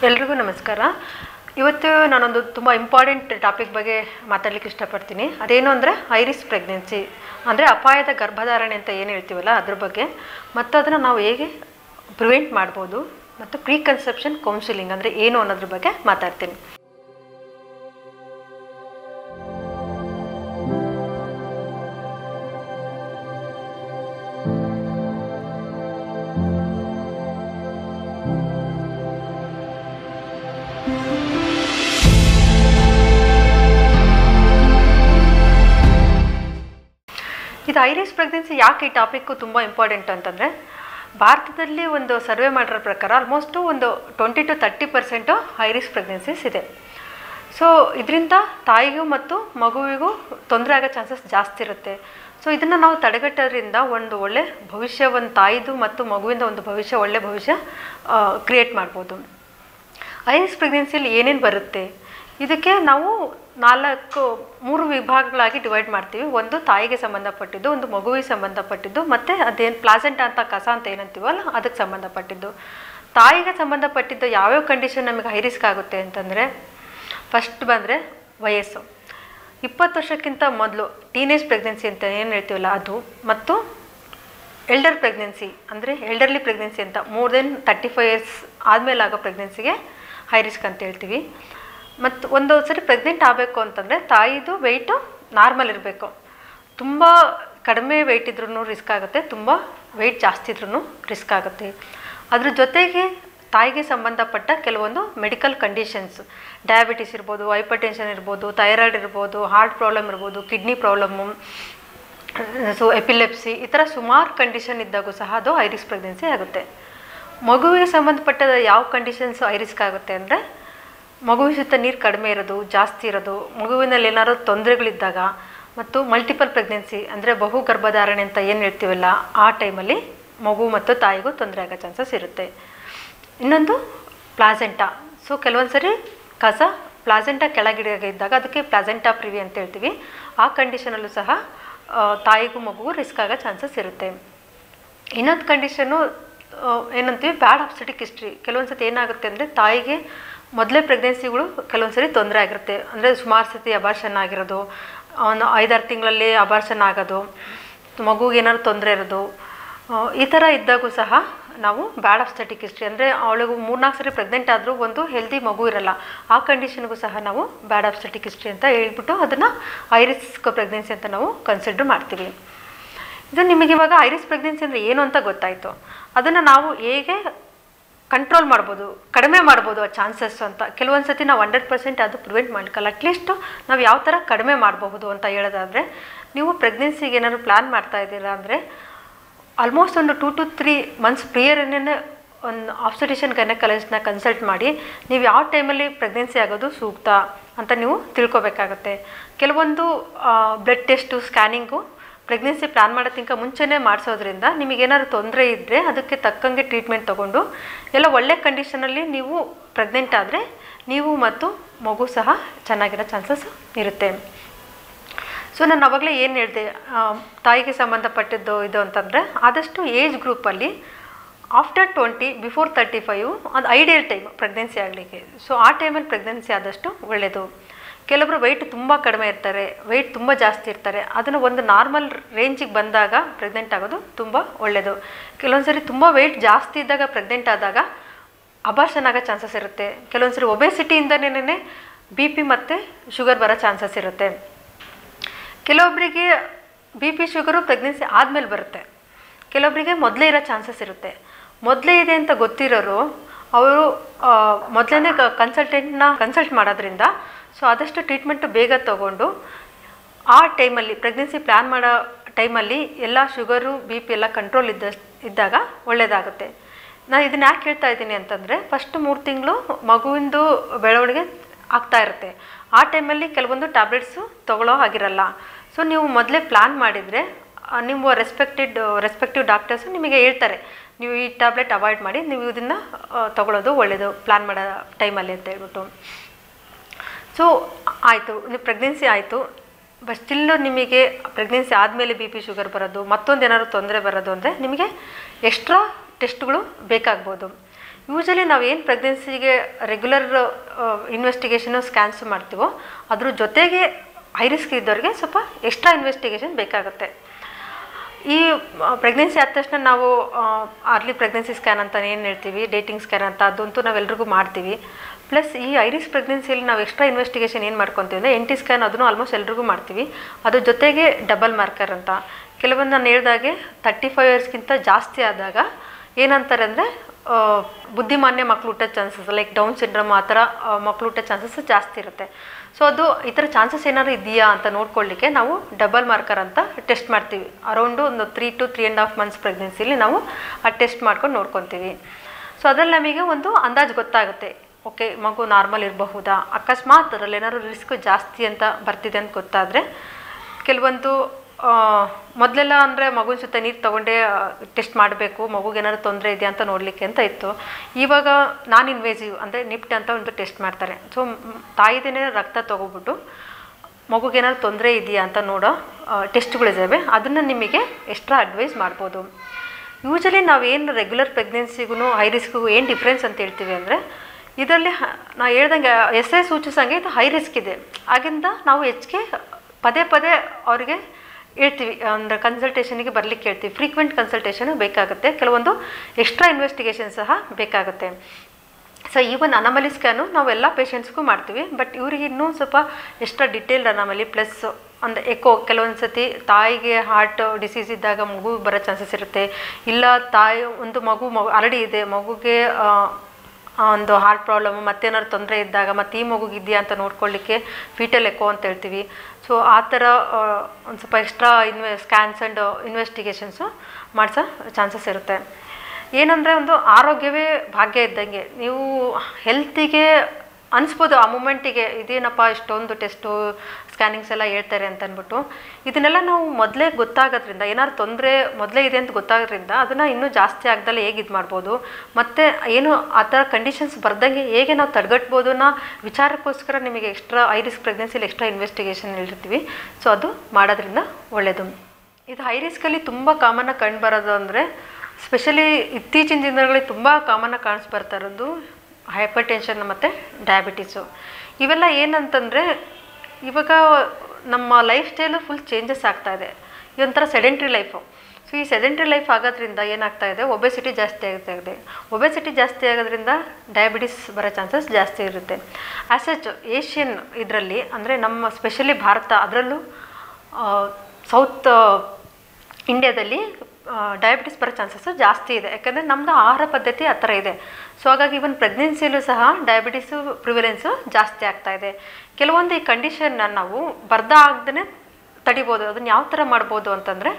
ಎಲ್ರಿಗೂ ನಮಸ್ಕಾರ ಇವತ್ತು ನಾನೊಂದು ತುಂಬ ಇಂಪಾರ್ಟೆಂಟ್ ಟಾಪಿಕ್ ಬಗ್ಗೆ ಮಾತಾಡ್ಲಿಕ್ಕೆ ಇಷ್ಟಪಡ್ತೀನಿ ಅದೇನು ಅಂದರೆ ಐರಿಸ್ ಪ್ರೆಗ್ನೆನ್ಸಿ ಅಂದರೆ ಅಪಾಯದ ಗರ್ಭಧಾರಣೆ ಅಂತ ಏನು ಹೇಳ್ತೀವಲ್ಲ ಅದ್ರ ಬಗ್ಗೆ ಮತ್ತು ಅದನ್ನು ನಾವು ಹೇಗೆ ಪ್ರಿವೆಂಟ್ ಮಾಡ್ಬೋದು ಮತ್ತು ಪ್ರೀ ಕನ್ಸೆಪ್ಷನ್ ಕೌನ್ಸಿಲಿಂಗ್ ಅಂದರೆ ಏನು ಅನ್ನೋದ್ರ ಬಗ್ಗೆ ಮಾತಾಡ್ತೀನಿ ಇದು ಐರಿಸ್ ಪ್ರೆಗ್ನೆನ್ಸಿ ಯಾಕೆ ಈ ಟಾಪಿಕ್ಕು ತುಂಬ ಇಂಪಾರ್ಟೆಂಟ್ ಅಂತಂದರೆ ಭಾರತದಲ್ಲಿ ಒಂದು ಸರ್ವೆ ಮಾಡಿರೋ ಪ್ರಕಾರ ಆಲ್ಮೋಸ್ಟು ಒಂದು twenty to thirty percent high risk pregnancies ಇದೆ ಸೊ ಇದರಿಂದ ತಾಯಿಗೂ ಮತ್ತು ಮಗುವಿಗೂ ತೊಂದರೆ ಆಗೋ ಚಾನ್ಸಸ್ ಜಾಸ್ತಿ ಇರುತ್ತೆ ಸೊ ಇದನ್ನು ನಾವು ತಡೆಗಟ್ಟೋದ್ರಿಂದ ಒಂದು ಒಳ್ಳೆ ಭವಿಷ್ಯ ಒಂದು ತಾಯಿದು ಮತ್ತು ಮಗುವಿಂದ ಒಂದು ಭವಿಷ್ಯ ಒಳ್ಳೆ ಭವಿಷ್ಯ ಕ್ರಿಯೇಟ್ ಮಾಡ್ಬೋದು ಐರಿಸ್ ಪ್ರೆಗ್ನೆನ್ಸಿಯಲ್ಲಿ ಏನೇನು ಬರುತ್ತೆ ಇದಕ್ಕೆ ನಾವು ನಾಲ್ಕು ಮೂರು ವಿಭಾಗಗಳಾಗಿ ಡಿವೈಡ್ ಮಾಡ್ತೀವಿ ಒಂದು ತಾಯಿಗೆ ಸಂಬಂಧಪಟ್ಟಿದ್ದು ಒಂದು ಮಗುವಿಗೆ ಸಂಬಂಧಪಟ್ಟಿದ್ದು ಮತ್ತು ಅದೇನು ಪ್ಲಾಸೆಂಟ ಅಂತ ಕಸ ಅಂತ ಏನಂತೀವಲ್ಲ ಅದಕ್ಕೆ ಸಂಬಂಧಪಟ್ಟಿದ್ದು ತಾಯಿಗೆ ಸಂಬಂಧಪಟ್ಟಿದ್ದು ಯಾವ್ಯಾವ ಕಂಡೀಷನ್ ನಮಗೆ ಹೈ ರಿಸ್ಕ್ ಆಗುತ್ತೆ ಅಂತಂದರೆ ಫಸ್ಟ್ ಬಂದರೆ ವಯಸ್ಸು ಇಪ್ಪತ್ತು ವರ್ಷಕ್ಕಿಂತ ಮೊದಲು ಟೀನೇಜ್ ಪ್ರೆಗ್ನೆನ್ಸಿ ಅಂತ ಏನು ಹೇಳ್ತೀವಲ್ಲ ಅದು ಮತ್ತು ಎಲ್ಡರ್ ಪ್ರೆಗ್ನೆನ್ಸಿ ಅಂದರೆ ಎಲ್ಡರ್ಲಿ ಪ್ರೆಗ್ನೆನ್ಸಿ ಅಂತ more than thirty five years ಆದಮೇಲೆ ಆಗೋ ಪ್ರೆಗ್ನೆನ್ಸಿಗೆ ಹೈ ರಿಸ್ಕ್ ಅಂತ ಹೇಳ್ತೀವಿ ಮತ್ತು ಒಂದು ಸರಿ ಪ್ರೆಗ್ನೆಂಟ್ ಆಗಬೇಕು ಅಂತಂದರೆ ತಾಯಿದು ವೆಯ್ಟು ನಾರ್ಮಲ್ ಇರಬೇಕು ತುಂಬ ಕಡಿಮೆ ವೆಯ್ಟ್ ಇದ್ರೂ ರಿಸ್ಕ್ ಆಗುತ್ತೆ ತುಂಬ ವೆಯ್ಟ್ ಜಾಸ್ತಿ ಇದ್ರೂ ರಿಸ್ಕ್ ಆಗುತ್ತೆ ಅದ್ರ ಜೊತೆಗೆ ತಾಯಿಗೆ ಸಂಬಂಧಪಟ್ಟ ಕೆಲವೊಂದು ಮೆಡಿಕಲ್ ಕಂಡೀಷನ್ಸ್ ಡಯಾಬಿಟಿಸ್ ಇರ್ಬೋದು ಹೈಪರ್ ಟೆನ್ಷನ್ ಇರ್ಬೋದು ಥೈರಾಯ್ಡ್ ಇರ್ಬೋದು ಹಾರ್ಟ್ ಪ್ರಾಬ್ಲಮ್ ಇರ್ಬೋದು ಕಿಡ್ನಿ ಪ್ರಾಬ್ಲಮ್ಮು ಸೊ ಎಪಿಲೆಪ್ಸಿ ಈ ಥರ ಸುಮಾರು ಕಂಡೀಷನ್ ಇದ್ದಾಗೂ ಸಹ ಅದು ಐರಿಸ್ ಪ್ರೆಗ್ನೆನ್ಸಿ ಆಗುತ್ತೆ ಮಗುವಿಗೆ ಸಂಬಂಧಪಟ್ಟ ಯಾವ ಕಂಡೀಷನ್ಸ್ ಐರಿಸ್ಕ್ ಆಗುತ್ತೆ ಅಂದರೆ ಮಗುವಿನ ಸುತ್ತ ನೀರು ಕಡಿಮೆ ಇರೋದು ಜಾಸ್ತಿ ಇರೋದು ಮಗುವಿನಲ್ಲಿ ಏನಾದ್ರು ತೊಂದರೆಗಳಿದ್ದಾಗ ಮತ್ತು ಮಲ್ಟಿಪಲ್ ಪ್ರೆಗ್ನೆನ್ಸಿ ಅಂದರೆ ಬಹು ಗರ್ಭಧಾರಣೆ ಅಂತ ಏನು ಹೇಳ್ತೀವಲ್ಲ ಆ ಟೈಮಲ್ಲಿ ಮಗು ಮತ್ತು ತಾಯಿಗೂ ತೊಂದರೆ ಆಗೋ ಚಾನ್ಸಸ್ ಇರುತ್ತೆ ಇನ್ನೊಂದು ಪ್ಲಾಸೆಂಟಾ ಸೊ ಕೆಲವೊಂದು ಸರಿ ಕಸ ಪ್ಲಾಸೆಂಟಾ ಕೆಳಗಿಡಗೆ ಇದ್ದಾಗ ಅದಕ್ಕೆ ಪ್ಲಾಸೆಂಟಾ ಪ್ರಿವಿ ಅಂತ ಹೇಳ್ತೀವಿ ಆ ಕಂಡೀಷನಲ್ಲೂ ಸಹ ಆ, ತಾಯಿಗೂ ಮಗುಗೂ ರಿಸ್ಕ್ ಆಗೋ ಚಾನ್ಸಸ್ ಇರುತ್ತೆ ಇನ್ನೊಂದು ಕಂಡೀಷನ್ನು ಏನಂತೀವಿ ಬ್ಯಾಡ್ ಅಪ್ಸೆಟಿಕ್ ಹಿಸ್ಟ್ರಿ ಕೆಲವೊಂದು ಸತಿ ಏನಾಗುತ್ತೆ ಅಂದರೆ ತಾಯಿಗೆ ಮೊದಲೇ ಪ್ರೆಗ್ನೆನ್ಸಿಗಳು ಕೆಲವೊಂದು ಸರಿ ತೊಂದರೆ ಆಗಿರುತ್ತೆ ಅಂದರೆ ಸುಮಾರು ಸತಿ ಅಬಾರ್ಷನ್ ಆಗಿರೋದು ಒಂದು ಐದಾರು ತಿಂಗಳಲ್ಲಿ ಅಬಾರ್ಷನ್ ಆಗೋದು ಮಗುಗೆ ಏನಾದ್ರು ತೊಂದರೆ ಇರೋದು ಆ, ಈ ಥರ ಇದ್ದಾಗೂ ಸಹ ನಾವು ಬ್ಯಾಡ್ ಅಪ್ಸೆಟಿಕ್ ಹಿಸ್ಟ್ರಿ ಅಂದರೆ ಅವಳಿಗೂ ಮೂರ್ನಾಲ್ಕು ಸರಿ ಪ್ರೆಗ್ನೆಂಟ್ ಆದರೂ ಒಂದು ಹೆಲ್ದಿ ಮಗು ಇರಲ್ಲ ಆ ಕಂಡೀಷನ್ಗೂ ಸಹ ನಾವು ಬ್ಯಾಡ್ ಅಪ್ಸೆಟಿಕ್ ಹಿಸ್ಟ್ರಿ ಅಂತ ಹೇಳ್ಬಿಟ್ಟು ಅದನ್ನು ಐರಿಸ್ಕ್ ಪ್ರೆಗ್ನೆನ್ಸಿ ಅಂತ ನಾವು ಕನ್ಸಿಡರ್ ಮಾಡ್ತೀವಿ ಇದು ನಿಮಗೆ ಇವಾಗ ಐರಿಸ್ ಪ್ರೆಗ್ನೆನ್ಸಿ ಅಂದರೆ ಏನು ಅಂತ ಗೊತ್ತಾಯಿತು ಅದನ್ನು ನಾವು ಹೇಗೆ ಕಂಟ್ರೋಲ್ ಮಾಡ್ಬೋದು ಕಡಿಮೆ ಮಾಡ್ಬೋದು ಆ ಚಾನ್ಸಸ್ ಅಂತ ಕೆಲವೊಂದು ಸತಿ ನಾವು ಹಂಡ್ರೆಡ್ ಪರ್ಸೆಂಟ್ ಅದು ಪ್ರಿವೆಂಟ್ ಮಾಡ್ಕಲ್ಲ ಅಟ್ಲೀಸ್ಟು ನಾವು ಯಾವ ಥರ ಕಡಿಮೆ ಮಾಡಬಹುದು ಅಂತ ಹೇಳೋದಾದರೆ ನೀವು ಪ್ರೆಗ್ನೆನ್ಸಿಗೆ ಏನಾದ್ರು ಪ್ಲ್ಯಾನ್ ಮಾಡ್ತಾ ಇದ್ದೀರಾ ಅಂದರೆ ಆಲ್ಮೋಸ್ಟ್ ಒಂದು ಟೂ ಟು ತ್ರೀ ಮಂತ್ಸ್ ಪ್ರಿಯರನ್ನೇ ಒಂದು ಆಬ್ಸರ್ಟೇಷನ್ ಗೈನಕಾಲಜಿಸ್ಟ್ನ ಕನ್ಸಲ್ಟ್ ಮಾಡಿ ನೀವು ಯಾವ ಟೈಮಲ್ಲಿ ಪ್ರೆಗ್ನೆನ್ಸಿ ಆಗೋದು ಸೂಕ್ತ ಅಂತ ನೀವು ತಿಳ್ಕೊಬೇಕಾಗತ್ತೆ ಕೆಲವೊಂದು blood test scanning pregnancy plan ಮಾಡೋದಕ್ಕಿಂತ ಮುಂಚೆನೇ ಮಾಡಿಸೋದ್ರಿಂದ ನಿಮಗೇನಾದ್ರು ತೊಂದರೆ ಇದ್ದರೆ ಅದಕ್ಕೆ ತಕ್ಕಂಗೆ ಟ್ರೀಟ್ಮೆಂಟ್ ತೊಗೊಂಡು ಎಲ್ಲ ಒಳ್ಳೆ ಕಂಡೀಷನಲ್ಲಿ ನೀವು ಪ್ರೆಗ್ನೆಂಟ್ ಆದರೆ ನೀವು ಮತ್ತು ಮಗು ಸಹ ಚೆನ್ನಾಗಿರೋ ಚಾನ್ಸಸ್ ಇರುತ್ತೆ ಸೊ ನಾನು ಅವಾಗಲೇ ಏನು ಹೇಳಿದೆ ತಾಯಿಗೆ ಸಂಬಂಧಪಟ್ಟಿದ್ದು ಇದು ಅಂತಂದರೆ ಆದಷ್ಟು ಏಜ್ ಗ್ರೂಪಲ್ಲಿ after twenty before thirty five ಅದು ಐಡಿಯಲ್ ಟೈಮ್ ಪ್ರೆಗ್ನೆನ್ಸಿ ಆಗಲಿಕ್ಕೆ ಸೊ ಆ ಟೈಮಲ್ಲಿ ಪ್ರೆಗ್ನೆನ್ಸಿ ಆದಷ್ಟು ಒಳ್ಳೆಯದು ಕೆಲವರು ವೆಯ್ಟ್ ತುಂಬ ಕಡಿಮೆ ಇರ್ತಾರೆ ವೆಯ್ಟ್ ತುಂಬ ಜಾಸ್ತಿ ಇರ್ತಾರೆ ಅದನ್ನು ಒಂದು ನಾರ್ಮಲ್ ರೇಂಜಿಗೆ ಬಂದಾಗ ಪ್ರೆಗ್ನೆಂಟ್ ಆಗೋದು ತುಂಬ ಒಳ್ಳೆಯದು ಕೆಲವೊಂದು ಸರಿ ತುಂಬ ವೆಯ್ಟ್ ಜಾಸ್ತಿ ಇದ್ದಾಗ ಪ್ರೆಗ್ನೆಂಟ್ ಆದಾಗ ಅಬಾರ್ಷನ್ ಆಗೋ ಚಾನ್ಸಸ್ ಇರುತ್ತೆ ಕೆಲವೊಂದು ಸರಿ ಒಬೆಸಿಟಿಯಿಂದನೇ ಬಿ ಪಿ ಮತ್ತು ಶುಗರ್ ಬರೋ ಚಾನ್ಸಸ್ ಇರುತ್ತೆ ಕೆಲವೊಬ್ಬರಿಗೆ ಬಿ ಪಿ ಶುಗರು ಪ್ರೆಗ್ನೆನ್ಸಿ ಆದಮೇಲೆ ಬರುತ್ತೆ ಕೆಲವೊಬ್ಬರಿಗೆ ಮೊದಲೇ ಇರೋ ಚಾನ್ಸಸ್ ಇರುತ್ತೆ ಮೊದಲೇ ಇದೆ ಅಂತ ಗೊತ್ತಿರೋರು ಅವರು ಮೊದಲೇ ಕನ್ಸಲ್ಟೆಂಟ್ನ ಕನ್ಸಲ್ಟ್ ಮಾಡೋದ್ರಿಂದ ಸೊ ಆದಷ್ಟು ಟ್ರೀಟ್ಮೆಂಟು ಬೇಗ ತಗೊಂಡು ಆ ಟೈಮಲ್ಲಿ ಪ್ರೆಗ್ನೆನ್ಸಿ ಪ್ಲ್ಯಾನ್ ಮಾಡೋ ಟೈಮಲ್ಲಿ ಎಲ್ಲ ಶುಗರು ಬಿ ಪಿ ಎಲ್ಲ ಕಂಟ್ರೋಲ್ ಇದ್ದ ಇದ್ದಾಗ ಒಳ್ಳೆಯದಾಗುತ್ತೆ ನಾನು ಇದನ್ನ ಯಾಕೆ ಹೇಳ್ತಾ ಇದ್ದೀನಿ ಅಂತಂದರೆ ಫಸ್ಟ್ ಮೂರು ತಿಂಗಳು ಮಗುವಿಂದು ಬೆಳವಣಿಗೆ ಆಗ್ತಾ ಇರುತ್ತೆ ಆ ಟೈಮಲ್ಲಿ ಕೆಲವೊಂದು ಟ್ಯಾಬ್ಲೆಟ್ಸು ತಗೊಳ್ಳೋ ಆಗಿರಲ್ಲ ಸೊ ನೀವು ಮೊದಲೇ ಪ್ಲ್ಯಾನ್ ಮಾಡಿದರೆ ನಿಮ್ಮ ರೆಸ್ಪೆಕ್ಟೆಡ್ ರೆಸ್ಪೆಕ್ಟಿವ್ ಡಾಕ್ಟರ್ಸು ನಿಮಗೆ ಹೇಳ್ತಾರೆ ನೀವು ಈ ಟ್ಯಾಬ್ಲೆಟ್ ಅವಾಯ್ಡ್ ಮಾಡಿ ನೀವು ಇದನ್ನು ತಗೊಳ್ಳೋದು ಒಳ್ಳೆಯದು ಪ್ಲ್ಯಾನ್ ಮಾಡೋ ಟೈಮಲ್ಲಿ ಅಂತ ಹೇಳ್ಬಿಟ್ಟು ಸೊ ಆಯಿತು ನೀವು ಪ್ರೆಗ್ನೆನ್ಸಿ ಆಯಿತು ಬಟ್ ಸ್ಟಿಲ್ಲು ನಿಮಗೆ ಪ್ರೆಗ್ನೆನ್ಸಿ ಆದಮೇಲೆ ಬಿ ಪಿ ಶುಗರ್ ಬರೋದು ಮತ್ತೊಂದು ಏನಾದ್ರು ತೊಂದರೆ ಬರೋದು ಅಂದರೆ ನಿಮಗೆ ಎಕ್ಸ್ಟ್ರಾ ಟೆಸ್ಟ್ಗಳು ಬೇಕಾಗ್ಬೋದು ಯೂಶಲಿ ನಾವು ಏನು ಪ್ರೆಗ್ನೆನ್ಸಿಗೆ ರೆಗ್ಯುಲರ್ ಇನ್ವೆಸ್ಟಿಗೇಷನು ಸ್ಕ್ಯಾನ್ಸ್ ಮಾಡ್ತೀವೋ ಅದ್ರ ಜೊತೆಗೆ ಹೈ ರಿಸ್ಕ್ ಇದ್ದವ್ರಿಗೆ ಸ್ವಲ್ಪ ಎಕ್ಸ್ಟ್ರಾ ಇನ್ವೆಸ್ಟಿಗೇಷನ್ ಬೇಕಾಗುತ್ತೆ ಈ ಪ್ರೆಗ್ನೆನ್ಸಿ ಆದ ತಕ್ಷಣ ನಾವು ಅರ್ಲಿ ಪ್ರೆಗ್ನೆನ್ಸಿ ಸ್ಕ್ಯಾನ್ ಅಂತ ಏನು ಹೇಳ್ತೀವಿ ಡೇಟಿಂಗ್ ಸ್ಕ್ಯಾನ್ ಅಂತ ಅದಂತೂ ನಾವೆಲ್ರಿಗೂ ಮಾಡ್ತೀವಿ ಪ್ಲಸ್ ಈ ಐರಿಸ್ ಪ್ರೆಗ್ನೆನ್ಸಿಯಲ್ಲಿ ನಾವು ಎಕ್ಸ್ಟ್ರಾ ಇನ್ವೆಸ್ಟಿಗೇಷನ್ ಏನು ಮಾಡ್ಕೊತೀವಿ ಅಂದರೆ ಎನ್ ಟಿ ಸ್ಕ್ಯಾನ್ ಅದನ್ನು ಆಲ್ಮೋಸ್ಟ್ ಎಲ್ರಿಗೂ ಮಾಡ್ತೀವಿ ಅದ್ರ ಜೊತೆಗೆ ಡಬಲ್ ಮಾರ್ಕರ್ ಅಂತ ಕೆಲವೊಂದು ನಾನು ಹೇಳ್ದಾಗೆ ತರ್ಟಿ ಫೈವ್ ಇಯರ್ಸ್ಗಿಂತ ಜಾಸ್ತಿ ಆದಾಗ ಏನಂತಾರೆ ಅಂದರೆ ಬುದ್ಧಿಮಾನ್ಯ ಮಕ್ಕಳು ಹುಟ್ಟೋ ಚಾನ್ಸಸ್ ಲೈಕ್ ಡೌನ್ ಸಿಂಡ್ರಮ್ ಆ ಥರ ಮಕ್ಕಳು ಹುಟ್ಟೋ ಚಾನ್ಸಸ್ ಜಾಸ್ತಿ ಇರುತ್ತೆ ಸೊ ಅದು ಈ ಥರ ಚಾನ್ಸಸ್ ಏನಾದ್ರು ಇದೆಯಾ ಅಂತ ನೋಡ್ಕೊಳ್ಳಿಕ್ಕೆ ನಾವು ಡಬಲ್ ಮಾರ್ಕರ್ ಅಂತ ಟೆಸ್ಟ್ ಮಾಡ್ತೀವಿ ಅರೌಂಡು ಒಂದು three to three and half months ಪ್ರೆಗ್ನೆನ್ಸಿಲಿ ನಾವು ಆ ಟೆಸ್ಟ್ ಮಾಡ್ಕೊಂಡು ನೋಡ್ಕೊತೀವಿ ಸೊ ಅದ್ರಲ್ಲಿ ನಮಗೆ ಒಂದು ಅಂದಾಜು ಗೊತ್ತಾಗುತ್ತೆ ಓಕೆ ಮಗು ನಾರ್ಮಲ್ ಇರಬಹುದಾ ಅಕಸ್ಮಾತ್ ಅದರಲ್ಲಿ ಏನಾದ್ರು ರಿಸ್ಕ್ ಜಾಸ್ತಿ ಅಂತ ಬರ್ತಿದೆ ಅಂತ ಗೊತ್ತಾದರೆ ಕೆಲವೊಂದು ಮೊದಲೆಲ್ಲ ಅಂದರೆ ಮಗುನ ಸುತ್ತ ನೀರು ತೊಗೊಂಡೇ ಟೆಸ್ಟ್ ಮಾಡಬೇಕು ಮಗುಗೆ ಏನಾದ್ರು ತೊಂದರೆ ಇದೆಯಾ ಅಂತ ನೋಡಲಿಕ್ಕೆ ಅಂತ ಇತ್ತು ಇವಾಗ ನಾನ್ ಇನ್ವೇಸಿವ್ ಅಂದರೆ ನಿಪ್ಟ್ ಅಂತ ಒಂದು ಟೆಸ್ಟ್ ಮಾಡ್ತಾರೆ ಸೊ ತಾಯಿದೇನೆ ರಕ್ತ ತೊಗೊಬಿಟ್ಟು ಮಗುಗೇನಾದ್ರು ತೊಂದರೆ ಇದೆಯಾ ಅಂತ ನೋಡೋ ಟೆಸ್ಟ್ಗಳಿದ್ದಾವೆ ಅದನ್ನು ನಿಮಗೆ ಎಕ್ಸ್ಟ್ರಾ ಅಡ್ವೈಸ್ ಮಾಡ್ಬೋದು ಯೂಶಲಿ ನಾವೇನು ರೆಗ್ಯುಲರ್ ಪ್ರೆಗ್ನೆನ್ಸಿಗೂ ಹೈ ರಿಸ್ಕ್ಗೂ ಏನು ಡಿಫ್ರೆನ್ಸ್ ಅಂತ ಹೇಳ್ತೀವಿ ಅಂದರೆ ಇದರಲ್ಲಿ ನಾ ಹೇಳ್ದಂಗೆ ಎಸ್ ಐ ಸೂಚಿಸಂಗೆ ಇದು ಹೈ ರಿಸ್ಕ್ ಇದೆ ಆಗಿಂದ ನಾವು ಹೆಚ್ಚಿಗೆ ಪದೇ ಪದೇ ಅವರಿಗೆ ಹೇಳ್ತೀವಿ ಅಂದರೆ ಕನ್ಸಲ್ಟೇಷನಿಗೆ ಬರಲಿಕ್ಕೆ ಹೇಳ್ತೀವಿ ಫ್ರೀಕ್ವೆಂಟ್ ಕನ್ಸಲ್ಟೇಷನ್ ಬೇಕಾಗುತ್ತೆ ಕೆಲವೊಂದು ಎಕ್ಸ್ಟ್ರಾ ಇನ್ವೆಸ್ಟಿಗೇಷನ್ ಸಹ ಬೇಕಾಗುತ್ತೆ ಸೊ ಈವನ್ ಅನಮಲಿ ಸ್ಕ್ಯಾನು ನಾವು ಎಲ್ಲ ಪೇಷಂಟ್ಸ್ಗೂ ಮಾಡ್ತೀವಿ ಬಟ್ ಇವರಿಗೆ ಇನ್ನೂ ಸ್ವಲ್ಪ ಎಕ್ಸ್ಟ್ರಾ ಡಿಟೇಲ್ಡ್ ಅನಮಲಿ ಪ್ಲಸ್ ಅಂದರೆ ಎಕೋ ಕೆಲವೊಂದು ಸತಿ ತಾಯಿಗೆ ಹಾರ್ಟ್ ಡಿಸೀಸ್ ಇದ್ದಾಗ ಮಗು ಬರೋ ಚಾನ್ಸಸ್ ಇರುತ್ತೆ ಇಲ್ಲ ತಾಯಿ ಒಂದು ಮಗು ಮಗು ಆಲ್ರೆಡಿ ಇದೆ ಮಗುಗೆ ಒಂದು ಹಾರ್ಟ್ ಪ್ರಾಬ್ಲಮ್ ಮತ್ತೇನಾದ್ರು ತೊಂದರೆ ಇದ್ದಾಗ ಮತ್ತು ಈ ಮಗುಗಿದೆಯಾ ಅಂತ ನೋಡ್ಕೊಳ್ಳಿಕ್ಕೆ ಫೀಟಲ್ ಎಕೋ ಅಂತ ಹೇಳ್ತೀವಿ ಸೊ ಆ ಥರ ಒಂದು ಸ್ವಲ್ಪ ಎಕ್ಸ್ಟ್ರಾ ಇನ್ವೆ ಸ್ಕ್ಯಾನ್ಸ್ ಆ್ಯಂಡ್ ಇನ್ವೆಸ್ಟಿಗೇಷನ್ಸು ಮಾಡಿಸೋ ಚಾನ್ಸಸ್ ಇರುತ್ತೆ ಏನಂದರೆ ಒಂದು ಆರೋಗ್ಯವೇ ಭಾಗ್ಯ ಇದ್ದಂಗೆ ನೀವು ಹೆಲ್ತಿಗೆ ಅನಿಸ್ಬೋದು ಆ ಮೂಮೆಂಟಿಗೆ ಇದೇನಪ್ಪ ಇಷ್ಟೊಂದು ಟೆಸ್ಟು ಸ್ಕ್ಯಾನಿಂಗ್ಸ್ ಎಲ್ಲ ಹೇಳ್ತಾರೆ ಅಂತ ಅಂದ್ಬಿಟ್ಟು ಇದನ್ನೆಲ್ಲ ನಾವು ಮೊದಲೇ ಗೊತ್ತಾಗೋದ್ರಿಂದ ಏನಾದ್ರು ತೊಂದರೆ ಮೊದಲೇ ಇದೆ ಅಂತ ಗೊತ್ತಾಗೋದ್ರಿಂದ ಅದನ್ನು ಇನ್ನೂ ಜಾಸ್ತಿ ಆಗ್ದಲ್ಲೇ ಹೇಗೆ ಇದು ಮಾಡ್ಬೋದು ಮತ್ತು ಏನು ಆ ಥರ ಕಂಡೀಷನ್ಸ್ ಬರ್ದಂಗೆ ಹೇಗೆ ನಾವು ತಡೆಗಟ್ಬೋದು ಅನ್ನೋ ವಿಚಾರಕ್ಕೋಸ್ಕರ ನಿಮಗೆ ಎಕ್ಸ್ಟ್ರಾ ಐ ರಿಸ್ಕ್ ಪ್ರೆಗ್ನೆನ್ಸಿಲಿ ಎಕ್ಸ್ಟ್ರಾ ಇನ್ವೆಸ್ಟಿಗೇಷನ್ ಹೇಳಿರ್ತೀವಿ ಸೊ ಅದು ಮಾಡೋದ್ರಿಂದ ಒಳ್ಳೆಯದು ಇದು ಹೈ ರಿಸ್ಕಲ್ಲಿ ತುಂಬ ಕಾಮನ್ನಾಗಿ ಕಂಡು ಬರೋದು ಅಂದರೆ ಸ್ಪೆಷಲಿ ಇತ್ತೀಚಿನ ದಿನಗಳಲ್ಲಿ ತುಂಬ ಕಾಮನ್ನಾಗಿ ಕಾಣಿಸ್ಬರ್ತಾ ಇರೋದು ಹೈಪರ್ ಟೆನ್ಷನ್ ಮತ್ತು ಡಯಾಬಿಟೀಸು ಇವೆಲ್ಲ ಏನಂತಂದರೆ ಇವಾಗ ನಮ್ಮ ಲೈಫ್ ಸ್ಟೈಲು ಫುಲ್ ಚೇಂಜಸ್ ಆಗ್ತಾ ಇದೆ ಇದೊಂಥರ ಸೆಡೆಂಟ್ರಿ ಲೈಫು ಸೊ ಈ ಸೆಡೆಂಟ್ರಿ ಲೈಫ್ ಆಗೋದ್ರಿಂದ ಏನಾಗ್ತಾ ಇದೆ ಒಬೆಸಿಟಿ ಜಾಸ್ತಿ ಆಗ್ತಾ ಇದೆ ಒಬೆಸಿಟಿ ಜಾಸ್ತಿ ಆಗೋದ್ರಿಂದ ಡಯಾಬಿಟಿಸ್ ಬರೋ ಚಾನ್ಸಸ್ ಜಾಸ್ತಿ ಇರುತ್ತೆ ಆ್ಯಸ್ ಸಚ್ ಏಷ್ಯನ್ ಇದರಲ್ಲಿ ಅಂದರೆ ನಮ್ಮ ಸ್ಪೆಷಲಿ ಭಾರತ ಅದರಲ್ಲೂ ಸೌತ್ ಇಂಡಿಯಾದಲ್ಲಿ ಡಯಾಬಿಟಿಸ್ ಬರೋ ಚಾನ್ಸಸ್ಸು ಜಾಸ್ತಿ ಇದೆ ಯಾಕಂದರೆ ನಮ್ಮದು ಆಹಾರ ಪದ್ಧತಿ ಆ ಥರ ಇದೆ ಸೊ ಹಾಗಾಗಿ ಇವನ್ ಪ್ರೆಗ್ನೆನ್ಸಿಯಲ್ಲೂ ಸಹ ಡಯಾಬಿಟಿಸು ಪ್ರಿವಿಲೆನ್ಸು ಜಾಸ್ತಿ ಆಗ್ತಾ ಇದೆ ಕೆಲವೊಂದು ಈ ಕಂಡೀಷನ್ನ ನಾವು ಬರ್ದ ಆಗದೇ ತಡಿಬೋದು ಅದನ್ನು ಯಾವ ಥರ ಮಾಡ್ಬೋದು ಅಂತಂದರೆ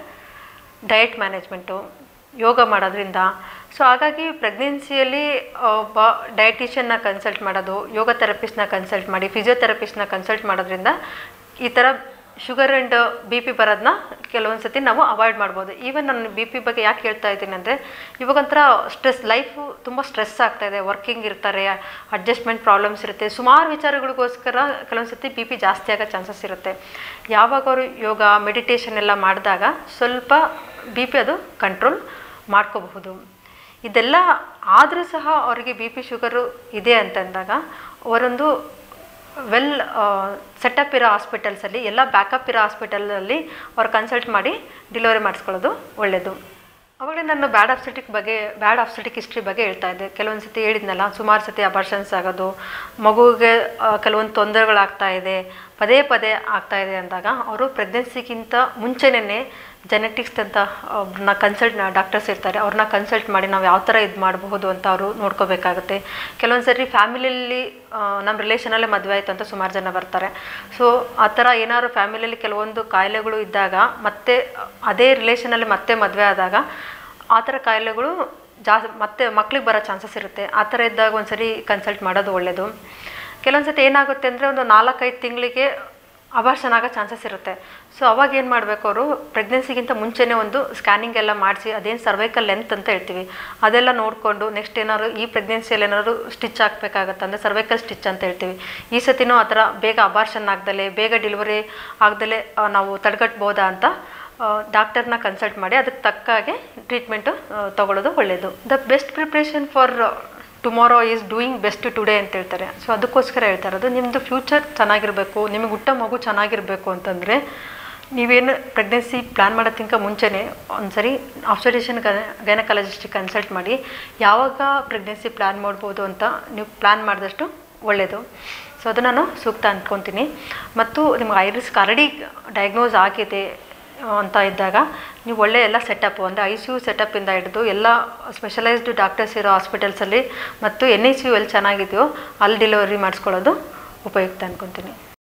ಡಯಟ್ ಮ್ಯಾನೇಜ್ಮೆಂಟು ಯೋಗ ಮಾಡೋದ್ರಿಂದ ಸೊ ಹಾಗಾಗಿ ಪ್ರೆಗ್ನೆನ್ಸಿಯಲ್ಲಿ ಒಬ್ಬ ಡಯಟಿಷಿಯನ್ನ ಕನ್ಸಲ್ಟ್ ಮಾಡೋದು ಯೋಗ ಥೆರಪಿಸ್ಟ್ನ ಕನ್ಸಲ್ಟ್ ಮಾಡಿ ಫಿಸಿಯೋಥೆರಪಿಸ್ಟ್ನ ಕನ್ಸಲ್ಟ್ ಮಾಡೋದ್ರಿಂದ ಈ ಥರ ಶುಗರ್ ಆ್ಯಂಡ್ ಬಿ ಪಿ ಬರೋದನ್ನ ಕೆಲವೊಂದು ಸತಿ ನಾವು ಅವಾಯ್ಡ್ ಮಾಡ್ಬೋದು ಈವನ್ ನಾನು ಬಿ ಪಿ ಬಗ್ಗೆ ಯಾಕೆ ಹೇಳ್ತಾ ಇದ್ದೀನಿ ಅಂದರೆ ಇವಾಗ ಒಂಥರ ಸ್ಟ್ರೆಸ್ ಲೈಫು ತುಂಬ ಸ್ಟ್ರೆಸ್ ಆಗ್ತಾ ಇದೆ ವರ್ಕಿಂಗ್ ಇರ್ತಾರೆ ಅಡ್ಜಸ್ಟ್ಮೆಂಟ್ ಪ್ರಾಬ್ಲಮ್ಸ್ ಇರುತ್ತೆ ಸುಮಾರು ವಿಚಾರಗಳಿಗೋಸ್ಕರ ಕೆಲವೊಂದು ಸತಿ ಬಿ ಪಿ ಜಾಸ್ತಿ ಆಗೋ ಚಾನ್ಸಸ್ ಇರುತ್ತೆ ಯಾವಾಗ ಅವರು ಯೋಗ ಮೆಡಿಟೇಷನ್ ಎಲ್ಲ ಮಾಡಿದಾಗ ಸ್ವಲ್ಪ ಬಿ ಪಿ ಅದು ಕಂಟ್ರೋಲ್ ಮಾಡ್ಕೋಬಹುದು ಇದೆಲ್ಲ ಆದರೂ ಸಹ ಅವರಿಗೆ ಬಿ ಪಿ ಶುಗರು ಇದೆ ಅಂತಂದಾಗ ಅವರೊಂದು ವೆಲ್ ಸೆಟಪ್ ಇರೋ ಹಾಸ್ಪಿಟಲ್ಸಲ್ಲಿ ಎಲ್ಲ ಬ್ಯಾಕಪ್ ಇರೋ ಹಾಸ್ಪಿಟಲಲ್ಲಿ ಅವ್ರು ಕನ್ಸಲ್ಟ್ ಮಾಡಿ ಡಿಲಿವರಿ ಮಾಡಿಸ್ಕೊಳ್ಳೋದು ಒಳ್ಳೆಯದು ಅವಾಗಲೇ ನಾನು ಬ್ಯಾಡ್ ಆಫ್ಸೆಟಿಕ್ ಬಗ್ಗೆ ಬ್ಯಾಡ್ ಆಫ್ಸೆಟಿಕ್ ಹಿಸ್ಟ್ರಿ ಬಗ್ಗೆ ಹೇಳ್ತಾ ಇದ್ದೆ ಕೆಲವೊಂದು ಸತಿ ಹೇಳಿದ್ನಲ್ಲ ಸುಮಾರು ಸತಿ ಅಬರ್ಷನ್ಸ್ ಆಗೋದು ಮಗುವಿಗೆ ಕೆಲವೊಂದು ತೊಂದರೆಗಳಾಗ್ತಾ ಇದೆ ಪದೇ ಪದೇ ಆಗ್ತಾ ಇದೆ ಅಂದಾಗ ಅವರು ಪ್ರೆಗ್ನೆನ್ಸಿಗಿಂತ ಮುಂಚೆನೇ ಜೆನೆಟಿಕ್ಸ್ ಅಂತ ಅವ್ರನ್ನ ಕನ್ಸಲ್ಟ್ ಡಾಕ್ಟರ್ಸ್ ಇರ್ತಾರೆ ಅವ್ರನ್ನ ಕನ್ಸಲ್ಟ್ ಮಾಡಿ ನಾವು ಯಾವ ಥರ ಇದು ಮಾಡಬಹುದು ಅಂತ ಅವರು ನೋಡ್ಕೋಬೇಕಾಗುತ್ತೆ ಕೆಲವೊಂದು ಸರಿ ಫ್ಯಾಮಿಲಿಯಲ್ಲಿ ನಮ್ಮ ರಿಲೇಷನಲ್ಲೇ ಮದುವೆ ಆಯಿತು ಅಂತ ಸುಮಾರು ಜನ ಬರ್ತಾರೆ ಸೊ ಆ ಥರ ಏನಾದ್ರು ಫ್ಯಾಮಿಲಿಯಲ್ಲಿ ಕೆಲವೊಂದು ಕಾಯಿಲೆಗಳು ಇದ್ದಾಗ ಮತ್ತೆ ಅದೇ ರಿಲೇಷನಲ್ಲಿ ಮತ್ತೆ ಮದುವೆ ಆದಾಗ ಆ ಥರ ಕಾಯಿಲೆಗಳು ಜಾಸ್ತಿ ಮತ್ತೆ ಮಕ್ಳಿಗೆ ಬರೋ ಚಾನ್ಸಸ್ ಇರುತ್ತೆ ಆ ಥರ ಇದ್ದಾಗ ಒಂದು ಸರಿ ಕನ್ಸಲ್ಟ್ ಮಾಡೋದು ಒಳ್ಳೆಯದು ಕೆಲವೊಂದು ಸತಿ ಏನಾಗುತ್ತೆ ಅಂದರೆ ಒಂದು ನಾಲ್ಕೈದು ತಿಂಗಳಿಗೆ ಅಬಾರ್ಷನ್ ಆಗೋ ಚಾನ್ಸಸ್ ಇರುತ್ತೆ ಸೊ ಅವಾಗ ಏನು ಮಾಡಬೇಕು ಅವರು ಪ್ರೆಗ್ನೆನ್ಸಿಗಿಂತ ಮುಂಚೆನೇ ಒಂದು ಸ್ಕ್ಯಾನಿಂಗ್ ಎಲ್ಲ ಮಾಡಿಸಿ ಅದೇನು ಸರ್ವೈಕಲ್ ಲೆಂತ್ ಅಂತ ಹೇಳ್ತೀವಿ ಅದೆಲ್ಲ ನೋಡಿಕೊಂಡು ನೆಕ್ಸ್ಟ್ ಏನಾದ್ರು ಈ ಪ್ರೆಗ್ನೆನ್ಸಿಯಲ್ಲಿ ಏನಾದ್ರು ಸ್ಟಿಚ್ ಹಾಕ್ಬೇಕಾಗತ್ತೆ ಅಂದರೆ ಸರ್ವೈಕಲ್ ಸ್ಟಿಚ್ ಅಂತ ಹೇಳ್ತೀವಿ ಈ ಸತಿನೂ ಆ ಥರ ಬೇಗ ಅಬಾರ್ಷನ್ ಆಗ್ದಲೆ ಬೇಗ ಡೆಲಿವರಿ ಆಗ್ದಲೆ ನಾವು ತಡೆಗಟ್ಬೋದಾ ಅಂತ ಡಾಕ್ಟರ್ನ ಕನ್ಸಲ್ಟ್ ಮಾಡಿ ಅದಕ್ಕೆ ತಕ್ಕ ಹಾಗೆ ಟ್ರೀಟ್ಮೆಂಟು ತಗೊಳ್ಳೋದು ಒಳ್ಳೆಯದು the best preparation for tomorrow is doing best today ಅಂತ ಹೇಳ್ತಾರೆ ಸೊ ಅದಕ್ಕೋಸ್ಕರ ಹೇಳ್ತಾ ಇರೋದು ನಿಮ್ಮದು ಫ್ಯೂಚರ್ ಚೆನ್ನಾಗಿರಬೇಕು ನಿಮಗೆ ಹುಟ್ಟ ಮಗು ಚೆನ್ನಾಗಿರಬೇಕು ಅಂತಂದರೆ ನೀವೇನು ಪ್ರೆಗ್ನೆನ್ಸಿ ಪ್ಲ್ಯಾನ್ ಮಾಡೋದಕ್ಕಿಂತ ಮುಂಚೆನೇ ಒಂದ್ಸರಿ ಆಬ್ಸರ್ವೇಷನ್ ಗೈನಕಾಲಜಿಸ್ಟಿಗೆ ಕನ್ಸಲ್ಟ್ ಮಾಡಿ ಯಾವಾಗ ಪ್ರೆಗ್ನೆನ್ಸಿ ಪ್ಲ್ಯಾನ್ ಮಾಡ್ಬೋದು ಅಂತ ನೀವು ಪ್ಲ್ಯಾನ್ ಮಾಡಿದಷ್ಟು ಒಳ್ಳೆಯದು ಸೊ ಅದು ನಾನು ಸೂಕ್ತ ಅಂದ್ಕೊತೀನಿ ಮತ್ತು ನಿಮ್ಗೆ ಐರಿಸ್ಕ್ ಆಲ್ರೆಡಿ ಡಯಾಗ್ನೋಸ್ ಆಗಿದೆ ಅಂತ ಇದ್ದಾಗ ನೀವು ಒಳ್ಳೆ ಎಲ್ಲ ಸೆಟಪ್ ಅಂದರೆ ಐ ಸಿ ಯು ಸೆಟಪ್ಪಿಂದ ಹಿಡಿದು ಎಲ್ಲ ಸ್ಪೆಷಲೈಸ್ಡ್ ಡಾಕ್ಟರ್ಸ್ ಇರೋ ಹಾಸ್ಪಿಟಲ್ಸಲ್ಲಿ ಮತ್ತು ಎನ್ ಐ ಸಿ ಯು ಎಲ್ಲಿ ಚೆನ್ನಾಗಿದೆಯೋ ಅಲ್ಲಿ ಡೆಲಿವರಿ ಮಾಡಿಸ್ಕೊಳ್ಳೋದು ಉಪಯುಕ್ತ ಅಂದ್ಕೊತೀನಿ